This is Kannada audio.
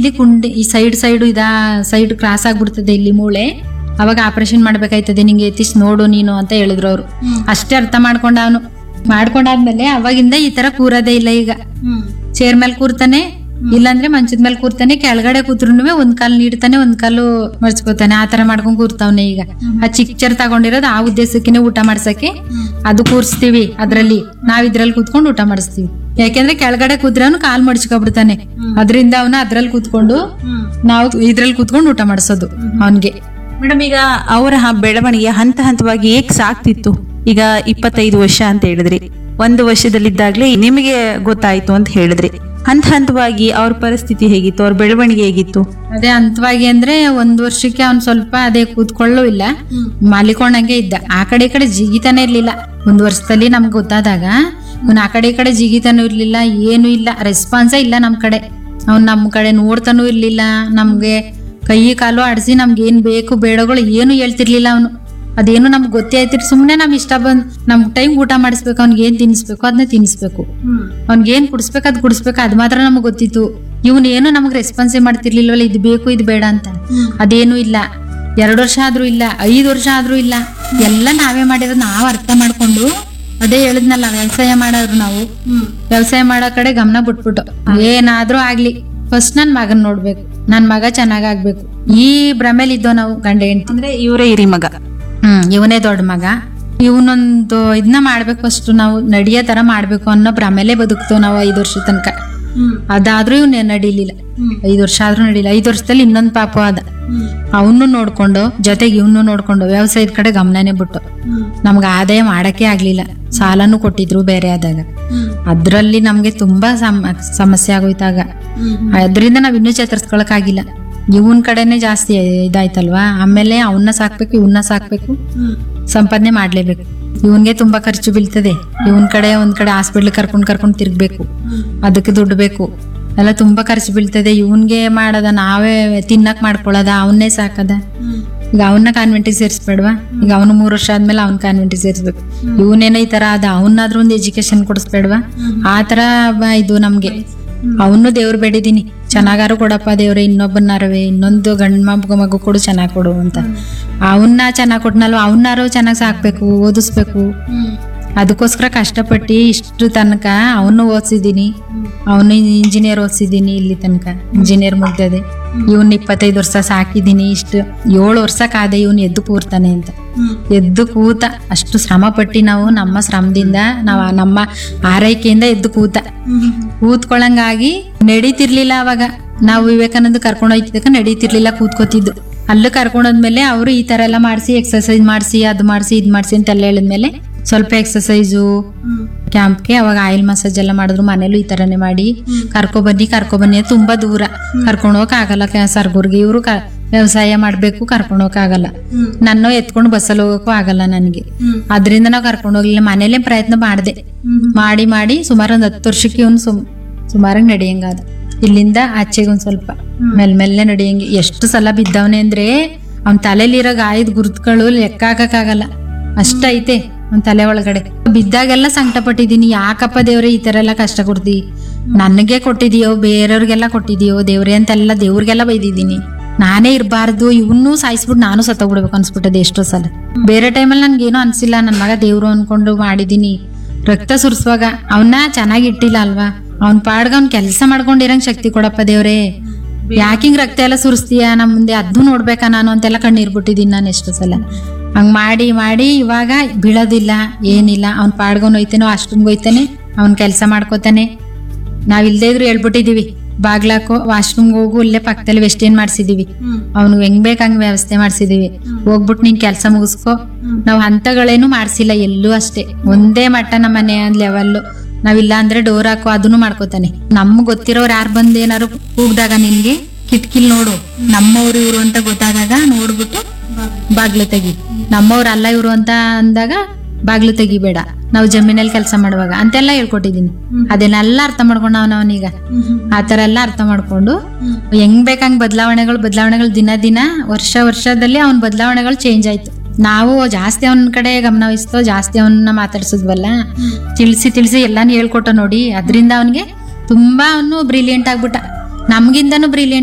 ಇಲ್ಲಿ ಕುಂಡಿ ಈ ಸೈಡ್ ಸೈಡ್ ಇದಾ ಸೈಡ್ ಕ್ರಾಸ್ ಆಗ್ಬಿಡ್ತದೆ ಇಲ್ಲಿ ಮೂಳೆ ಅವಾಗ ಆಪರೇಷನ್ ಮಾಡ್ಬೇಕಾಯ್ತದೆ ನಿಂಗೆ ಎತ್ತಿಸ್ ನೋಡು ನೀನು ಅಂತ ಹೇಳಿದ್ರು ಅವ್ರು ಅಷ್ಟೇ ಅರ್ಥ ಮಾಡ್ಕೊಂಡ ಅವನು ಮಾಡ್ಕೊಂಡಾದ್ಮೇಲೆ ಅವಾಗಿಂದ ಈ ತರ ಕೂರೋದೇ ಇಲ್ಲ ಈಗ ಚೇರ್ ಮೇಲೆ ಕೂರ್ತಾನೆ ಇಲ್ಲಾಂದ್ರೆ ಮಂಚದ ಮೇಲೆ ಕೂರ್ತಾನೆ ಕೆಳಗಡೆ ಕೂತ್ರುನು ಒಂದ್ ಕಾಲ್ ನೀಡ್ತಾನೆ ಒಂದ್ ಕಾಲು ಮರ್ಚ್ಕೋತಾನೆ ಆತರ ಮಾಡ್ಕೊಂಡ್ ಕೂರ್ತಾವನೆ ಈಗ ಆ ಚಿಕ್ಕ ಚೇರ್ ತಗೊಂಡಿರೋದು ಆ ಉದ್ದೇಶಕ್ಕೇನೆ ಊಟ ಮಾಡ್ಸಕ್ಕೆ ಅದು ಕೂರ್ಸ್ತೀವಿ ಅದ್ರಲ್ಲಿ ನಾವ್ ಇದ್ರಲ್ಲಿ ಕೂತ್ಕೊಂಡು ಊಟ ಮಾಡಿಸ್ತೀವಿ ಯಾಕೆಂದ್ರೆ ಕೆಳಗಡೆ ಕೂತ್ರೆ ಅವ್ನು ಕಾಲ್ ಮಡ್ಚ್ಕೊಬಿಡ್ತಾನೆ ಅದರಿಂದ ಅವನ ಅದ್ರಲ್ಲಿ ಕೂತ್ಕೊಂಡು ನಾವು ಇದ್ರಲ್ಲಿ ಕೂತ್ಕೊಂಡು ಊಟ ಮಾಡಿಸೋದು ಅವನ್ಗೆ ಮೇಡಮ್ ಈಗ ಅವರ ಹ- ಬೆಳವಣಿಗೆ ಹಂತ ಹಂತವಾಗಿ ಹೇಗ್ ಸಾಕ್ತಿತ್ತು ಈಗ ಇಪ್ಪತ್ತೈದು ವರ್ಷ ಅಂತ ಹೇಳಿದ್ರಿ ಒಂದು ವರ್ಷದಲ್ಲಿದ್ದಾಗ್ಲೇ ನಿಮಗೆ ಗೊತ್ತಾಯ್ತು ಅಂತ ಹೇಳಿದ್ರಿ ಹಂತ ಹಂತವಾಗಿ ಅವ್ರ ಪರಿಸ್ಥಿತಿ ಹೇಗಿತ್ತು ಅವ್ರ ಬೆಳವಣಿಗೆ ಹೇಗಿತ್ತು ಅದೇ ಹಂತವಾಗಿ ಅಂದ್ರೆ ಒಂದ್ ವರ್ಷಕ್ಕೆ ಅವ್ನ್ ಸ್ವಲ್ಪ ಅದೇ ಕೂತ್ಕೊಳ್ಳೂ ಇಲ್ಲ ಮಾಲಿಕೊಂಡಂಗೆ ಇದ್ದ ಆ ಕಡೆ ಈ ಕಡೆ ಜಿಗಿತಾನೆ ಇರ್ಲಿಲ್ಲ ಒಂದ್ ವರ್ಷದಲ್ಲಿ ನಮ್ಗೆ ಗೊತ್ತಾದಾಗ ಇವ್ನ ಆ ಕಡೆ ಈ ಕಡೆ ಜಿಗಿತಾನೂ ಇರ್ಲಿಲ್ಲ ಏನು ಇಲ್ಲ ರೆಸ್ಪಾನ್ಸೇ ಇಲ್ಲ ನಮ್ ಕಡೆ ಅವ್ನ್ ನಮ್ ಕಡೆ ನೋಡ್ತಾನೂ ಇರ್ಲಿಲ್ಲ ನಮ್ಗೆ ಕೈ ಕಾಲು ಆಡಿಸಿ ನಮ್ಗೆ ಏನ್ ಬೇಕು ಬೇಡಗಳು ಏನು ಹೇಳ್ತಿರ್ಲಿಲ್ಲ ಅವನು ಅದೇನು ನಮ್ಗೆ ಗೊತ್ತೇ ಆಯ್ತಿರ್ ಸುಮ್ನೆ ನಮ್ ಇಷ್ಟ ಬಂದ್ ನಮ್ ಟೈಮ್ ಊಟ ಮಾಡಿಸ್ಬೇಕು ಅವ್ನಿಗೆ ಏನ್ ತಿನ್ಸ್ಬೇಕು ಅದನ್ನ ತಿನ್ಸ್ಬೇಕು ಅವ್ನಿಗೆ ಏನ್ ಕುಡಿಸ್ಬೇಕು ಅದ್ ಕುಡಿಸ್ಬೇಕು ಅದ್ ಮಾತ್ರ ನಮ್ಗೆ ಗೊತ್ತಿತ್ತು ಇವನ್ ಏನು ನಮ್ಗೆ ರೆಸ್ಪಾನ್ಸೇ ಮಾಡ್ತಿರ್ಲಿಲ್ವಲ್ಲ ಇದು ಬೇಕು ಇದು ಬೇಡ ಅಂತ ಅದೇನು ಇಲ್ಲ ಎರಡು ವರ್ಷ ಆದ್ರೂ ಇಲ್ಲ ಐದು ವರ್ಷ ಆದ್ರೂ ಇಲ್ಲ ಎಲ್ಲ ನಾವೇ ಮಾಡಿರೋದು ನಾವ್ ಅರ್ಥ ಮಾಡ್ಕೊಂಡು ಅದೇ ಹೇಳಿದ್ನಲ್ಲ ವ್ಯವಸಾಯ ಮಾಡೋರು ನಾವು ವ್ಯವಸಾಯ ಮಾಡೋ ಕಡೆ ಗಮನ ಬಿಟ್ಬಿಟ್ಟು ಏನಾದ್ರೂ ಆಗ್ಲಿ ಫಸ್ಟ್ ನನ್ ಮಗನ್ ನೋಡ್ಬೇಕು ನನ್ ಮಗ ಚೆನ್ನಾಗಾಗ್ಬೇಕು ಈ ಭ್ರಮೇಲಿ ಇದ್ದೋ ನಾವು ಗಂಡ ಹೆಂಡ್ತಿ ಅಂದ್ರೆ ಇವರೇ ಹಿರಿ ಮಗ ಹ್ಮ್ ಇವನೇ ದೊಡ್ಡ ಮಗ ಇವನೊಂದು ಇದನ್ನ ಮಾಡ್ಬೇಕು ಫಸ್ಟ್ ನಾವು ನಡಿಯೋ ತರ ಮಾಡ್ಬೇಕು ಅನ್ನೋ ಭ್ರಮೆಲೆ ಬದುಕ್ತೇವ್ ನಾವು ಐದು ವರ್ಷ ತನಕ ಅದಾದ್ರೂ ಇವ್ನ ನಡಿಲಿಲ್ಲ ಐದು ವರ್ಷ ಆದ್ರೂ ನಡಿಲ್ಲ ಐದು ವರ್ಷದಲ್ಲಿ ಇನ್ನೊಂದ್ ಪಾಪ ಅದ ಅವನು ನೋಡ್ಕೊಂಡು ಜೊತೆಗೆ ಇವನು ನೋಡ್ಕೊಂಡು ವ್ಯವಸಾಯದ ಕಡೆ ಗಮನನೇ ಬಿಟ್ಟು ನಮ್ಗೆ ಆದಾಯ ಮಾಡಕ್ಕೆ ಆಗ್ಲಿಲ್ಲ ಸಾಲನು ಕೊಟ್ಟಿದ್ರು ಬೇರೆ ಆದಾಗ ಅದ್ರಲ್ಲಿ ನಮ್ಗೆ ತುಂಬಾ ಸಮ- ಸಮಸ್ಯೆ ಆಗೋಯ್ತಾಗ ಅದರಿಂದ ನಾವ್ ಇನ್ನೂ ಚೇತರಿಸ್ಕೊಳಕ್ ಆಗಿಲ್ಲ ಇವನ್ ಕಡೆನೆ ಜಾಸ್ತಿ ಇದಾಯ್ತಲ್ವಾ ಆಮೇಲೆ ಅವನ್ನ ಸಾಕ್ಬೇಕು ಇವನ್ನ ಸಾಕ್ಬೇಕು ಸಂಪಾದನೆ ಮಾಡ್ಲೇಬೇಕು ಇವನ್ಗೆ ತುಂಬಾ ಖರ್ಚು ಬೀಳ್ತದೆ ಇವನ್ ಕಡೆ ಒಂದ್ ಕಡೆ ಹಾಸ್ಪಿಟ್ಲ್ ಕರ್ಕೊಂಡ್ ಕರ್ಕೊಂಡ್ ತಿರ್ಗ್ಬೇಕು ಅದಕ್ಕೆ ದುಡ್ಡು ಬೇಕು ಎಲ್ಲ ತುಂಬಾ ಖರ್ಚು ಬೀಳ್ತದೆ ಇವನ್ಗೆ ಮಾಡದ ನಾವೇ ತಿನ್ನಕ್ ಮಾಡ್ಕೊಳ್ಳೋದ ಅವನ್ನೇ ಸಾಕದ ಈಗ ಅವನ್ನ ಕಾನ್ವೆಂಟಿಗೆ ಸೇರಿಸ್ಬೇಡ್ವಾ ಈಗ ಅವನು ಮೂರು ವರ್ಷ ಆದ್ಮೇಲೆ ಅವ್ನ ಕಾನ್ವೆಂಟಿಗೆ ಸೇರಿಸ್ಬೇಕು ಇವನೇನೋ ಈ ತರ ಅದ ಅವನಾದ್ರೂ ಒಂದು ಎಜುಕೇಶನ್ ಕೊಡಿಸ್ಬೇಡ್ವಾ ಆ ತರ ಬ- ಇದು ನಮ್ಗೆ ಅವನು ದೇವ್ರು ಬೇಡಿದೀನಿ ಚೆನ್ನಾಗಾರು ಕೊಡಪ್ಪ ದೇವ್ರೆ ಇನ್ನೊಬ್ಬನಾರವೆ ಇನ್ನೊಂದು ಗಂಡ ಮಗು ಮಗು ಕೊಡು ಚೆನ್ನಾಗ್ ಕೊಡು ಅಂತ ಅವನ್ನ ಚೆನ್ನಾಗ್ ಕೊಟ್ನಲ್ವ ಅವನ್ನಾರು ಚೆನ್ನಾಗ್ ಸಾಕ್ಬೇಕು ಓದಿಸ್ಬೇಕು ಅದಕ್ಕೋಸ್ಕರ ಕಷ್ಟಪಟ್ಟು ಇಷ್ಟು ತನಕ ಅವನು ಓದಿಸಿದೀನಿ ಅವನು ಇಂಜಿನಿಯರ್ ಓದಿಸಿದೀನಿ ಇಲ್ಲಿ ತನಕ ಇಂಜಿನಿಯರ್ ಮುಗ್ದದೆ ಇವನ್ ಇಪ್ಪತ್ತೈದು ವರ್ಷ ಸಾಕಿದೀನಿ ಇಷ್ಟು ಏಳು ವರ್ಷ ಕಾದೆ ಇವನ್ ಎದ್ದು ಕೂರ್ತಾನೆ ಅಂತ ಎದ್ದು ಕೂತ ಅಷ್ಟು ಶ್ರಮ ಪಟ್ಟಿ ನಾವು ನಮ್ಮ ಶ್ರಮದಿಂದ ನಾವು ನಮ್ಮ ಆರೈಕೆಯಿಂದ ಎದ್ದು ಕೂತ ಕೂತ್ಕೊಳ್ಳಂಗಾಗಿ ನಡೀತಿರ್ಲಿಲ್ಲ ಅವಾಗ ನಾವು ವಿವೇಕಾನಂದ ಕರ್ಕೊಂಡು ಹೋಯ್ತಿದ್ದಕ್ಕೆ ನಡೀತಿರ್ಲಿಲ್ಲ ಕೂತ್ಕೋತಿದ್ದು ಅಲ್ಲೂ ಕರ್ಕೊಂಡೋದ್ಮೇಲೆ ಅವರು ಈ ತರ ಎಲ್ಲ ಮಾಡಿಸಿ ಎಕ್ಸರ್ಸೈಸ್ ಮಾಡಿಸಿ ಅದು ಮಾಡಿಸಿ ಇದ್ ಮಾಡಿಸಿ ಅಂತೆಲ್ಲ ಹೇಳಿದ್ಮೇಲೆ ಸ್ವಲ್ಪ ಎಕ್ಸರ್ಸೈಸು ಕ್ಯಾಂಪ್ಗೆ ಅವಾಗ ಆಯಿಲ್ ಮಸಾಜ್ ಎಲ್ಲ ಮಾಡಿದ್ರು ಮನೇಲೂ ಈ ತರನೇ ಮಾಡಿ ಕರ್ಕೊ ಬನ್ನಿ ಕರ್ಕೊ ಬನ್ನಿ ಅಂತ ತುಂಬಾ ದೂರ ಕರ್ಕೊಂಡು ಹೋಗಕ್ ಆಗಲ್ಲ ಕ- ಸರ್ಗುರ್ಗೆ ಇವರು ವ್ಯವಸಾಯ ಮಾಡ್ಬೇಕು ಕರ್ಕೊಂಡು ಹೋಗಕ್ ಆಗಲ್ಲ ನನ್ನ ಎತ್ಕೊಂಡು ಬಸ್ಸಲ್ಲಿ ಹೋಗಕ್ಕೂ ಆಗಲ್ಲ ನನಗೆ ಅದರಿಂದ ನಾವು ಕರ್ಕೊಂಡು ಹೋಗ್ಲಿಲ್ಲ ಮನೇಲೆ ಪ್ರಯತ್ನ ಮಾಡಿದೆ ಮಾಡಿ ಮಾಡಿ ಸುಮಾರು ಒಂದ್ ಹತ್ತು ವರ್ಷಕ್ಕೆ ಇವನು ಸುಮ್ ಸುಮಾರಾಗಿ ನಡೆಯಂಗಾದ ಇಲ್ಲಿಂದ ಆಚೆಗೆ ಒಂದ್ ಸ್ವಲ್ಪ ಮೆಲ್ಮೆಲ್ಲೆ ನಡೆಯಂಗೆ ಎಷ್ಟು ಸಲ ಬಿದ್ದವನೆ ಅಂದ್ರೆ ಅವ್ನ ತಲೆಲಿರೋ ಗಾಯದ ಗುರುತುಗಳು ಲೆಕ್ಕ ಹಾಕಕ್ಕಾಗಲ್ಲ ಅಷ್ಟೈತೆ ಅವ್ನ ತಲೆ ಒಳಗಡೆ ಬಿದ್ದಾಗೆಲ್ಲ ಸಂಕಟ ಪಟ್ಟಿದೀನಿ ಯಾಕಪ್ಪ ದೇವ್ರೆ ಈ ತರ ಎಲ್ಲ ಕಷ್ಟ ಕೊಡ್ತಿ ನನಗೆ ಕೊಟ್ಟಿದೀಯೋ ಬೇರೆಯವ್ರಿಗೆಲ್ಲ ಕೊಟ್ಟಿದೀಯೋ ದೇವ್ರೆ ಅಂತೆಲ್ಲ ದೇವ್ರಿಗೆಲ್ಲ ಬೈದಿದ್ದೀನಿ ನಾನೇ ಇರಬಾರ್ದು ಇವನ್ನೂ ಸಾಯಿಸ್ಬಿಟ್ಟು ನಾನು ಸತ್ತೋಗ್ಬಿಡ್ಬೇಕು ಅನ್ಸ್ಬಿಟ್ಟದೆ ಎಷ್ಟೋ ಸಲ ಬೇರೆ ಟೈಮಲ್ಲಿ ನನ್ಗೇನೋ ಅನ್ಸಿಲ್ಲ ನನ್ನ ಮಗ ದೇವ್ರು ಅನ್ಕೊಂಡು ಮಾಡಿದೀನಿ ರಕ್ತ ಸುರಿಸುವಾಗ ಅವನ್ನ ಚೆನ್ನಾಗಿ ಇಟ್ಟಿಲ್ಲ ಅಲ್ವಾ ಅವ್ನ್ ಪಾಡ್ಗ ಅವ್ನ್ ಕೆಲಸ ಮಾಡ್ಕೊಂಡಿರಂಗ್ ಶಕ್ತಿ ಕೊಡಪ್ಪ ದೇವ್ರೇ ಯಾಕಿಂಗ್ ರಕ್ತ ಎಲ್ಲ ಸುರಿಸ್ತೀಯ ನಮ್ ಮುಂದೆ ಅದ್ದು ನೋಡ್ಬೇಕಾ ನಾನು ಅಂತೆಲ್ಲ ಕಣ್ಣೀರ್ ಬಿಟ್ಟಿದ್ದೀನಿ ನಾನು ಎಷ್ಟೋ ಸಲ ಹಂಗ್ ಮಾಡಿ ಮಾಡಿ ಇವಾಗ ಬೀಳೋದಿಲ್ಲ ಏನಿಲ್ಲ ಅವ್ನ್ ಪಾಡ್ಗೊಂಡ್ ಹೋಯ್ತಾನೋ ಅಷ್ಟೊಂಗ್ ಹೋಯ್ತಾನೆ ಅವ್ನ್ ಕೆಲಸ ಮಾಡ್ಕೋತಾನೆ ನಾವ್ ಇಲ್ದೇ ಇದ್ರು ಹೇಳ್ಬಿಟ್ಟಿದೀವಿ ಬಾಗ್ಲಾಕೋ ವಾಶ್ರೂಮ್ಗೆ ಹೋಗು ಇಲ್ಲೇ ಪಕ್ಕದಲ್ಲಿ ವೆಸ್ಟೇನ್ ಮಾಡ್ಸಿದೀವಿ ಅವ್ನು ಹೆಂಗ್ ಬೇಕ್ ಹಂಗ್ ವ್ಯವಸ್ಥೆ ಮಾಡ್ಸಿದೀವಿ ಹೋಗ್ಬಿಟ್ಟು ನೀನ್ ಕೆಲಸ ಮುಗಿಸ್ಕೋ ನಾವ್ ಹಂತಗಳೇನು ಮಾಡ್ಸಿಲ್ಲ ಎಲ್ಲೂ ಅಷ್ಟೇ ಒಂದೇ ಮಟ್ಟ ನಮ್ಮ ಮನೆ ಲೆವೆಲ್ಲು ನಾವಿಲ್ಲ ಅಂದ್ರೆ ಡೋರ್ ಹಾಕೋ ಅದನ್ನು ಮಾಡ್ಕೋತಾನೆ ನಮ್ಗ್ ಗೊತ್ತಿರೋರು ಯಾರು ಬಂದ್ ಏನಾರು ಕೂಗ್ದಾಗ ನಿನ್ಗೆ ಕಿಟ್ಕಿಲ್ ನೋಡು ನಮ್ಮವ್ರು ಇವ್ರು ಅಂತ ಗೊತ್ತಾದಾಗ ನೋಡ್ಬಿಟ್ಟು ಬಾಗ್ಲು ತೆಗಿ ನಮ್ಮವ್ರು ಅಲ್ಲ ಇವ್ರು ಅಂತ ಅಂದಾಗ ಬಾಗ್ಲು ತೆಗಿಬೇಡ ನಾವು ಜಮೀನಲ್ಲಿ ಕೆಲಸ ಮಾಡುವಾಗ ಅಂತೆಲ್ಲ ಹೇಳ್ಕೊಟ್ಟಿದೀನಿ ಅದನ್ನೆಲ್ಲ ಅರ್ಥ ಮಾಡ್ಕೊಂಡ ಅವನವನೀಗ ಆ ತರ ಎಲ್ಲ ಅರ್ಥ ಮಾಡ್ಕೊಂಡು ಹೆಂಗ್ ಬೇಕಂಗ್ ಬದಲಾವಣೆಗಳು ಬದಲಾವಣೆಗಳು ದಿನ ದಿನ ವರ್ಷ ವರ್ಷದಲ್ಲಿ ಅವನ ಬದಲಾವಣೆಗಳು ಚೇಂಜ್ ಆಯ್ತು ನಾವು ಜಾಸ್ತಿ ಅವನ ಕಡೆ ಗಮನ ವಹಿಸ್ತೋ ಜಾಸ್ತಿ ಅವನ್ನ ಮಾತಾಡ್ಸಿದ್ವಲ್ಲ ತಿಳಿಸಿ ತಿಳಿಸಿ ಎಲ್ಲಾನು ಹೇಳ್ಕೊಟ್ಟ ನೋಡಿ ಅದರಿಂದ ಅವನಿಗೆ ತುಂಬಾ ಅವನು ಬ್ರಿಲಿಯಂಟ್ ಆಗ್ಬಿಟ್ಟ ನಮ್ಗಿಂತನೂ ಬ್ರಿಲಿಯಂಟ್